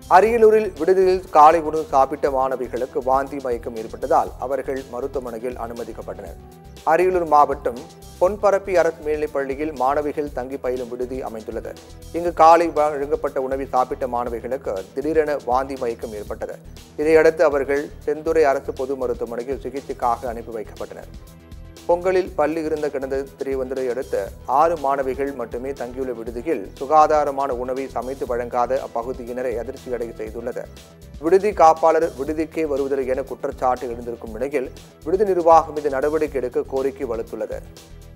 அரியலூரில் விடுதியில் காலை உணவு சாப்பிட்ட மாணவிகளுக்கு வாந்தி மயக்கம் ஏற்பட்டதால் அவர்கள் மருத்துவமனையில் அனுமதிக்கப்பட்டனர் அரியலூர் மாவட்டம் பொன்பரப்பி அரசு மேல்நிலைப் பள்ளியில் மாணவிகள் தங்கி பயிலும் விடுதி அமைந்துள்ளது இங்கு காலை வழங்கப்பட்ட உணவை சாப்பிட்ட மாணவிகளுக்கு திடீரென வாந்தி மயக்கம் ஏற்பட்டது இதையடுத்து அவர்கள் செந்துறை அரசு பொது மருத்துவமனையில் சிகிச்சைக்காக அனுப்பி வைக்கப்பட்டனர் பொங்கலில் பள்ளி இருந்த கிடந்த தெரிய வந்ததை அடுத்து ஆறு மாணவிகள் மட்டுமே தங்கியுள்ள விடுதியில் சுகாதாரமான உணவை சமைத்து வழங்காத அப்பகுதியினரை அதிர்ச்சியடைய செய்துள்ளது விடுதி காப்பாளர் விடுதிக்கே வருவதில்லை என குற்றச்சாட்டு எழுந்திருக்கும் நிலையில் விடுதி நிர்வாகம் மீது நடவடிக்கை எடுக்க கோரிக்கை வலுத்துள்ளது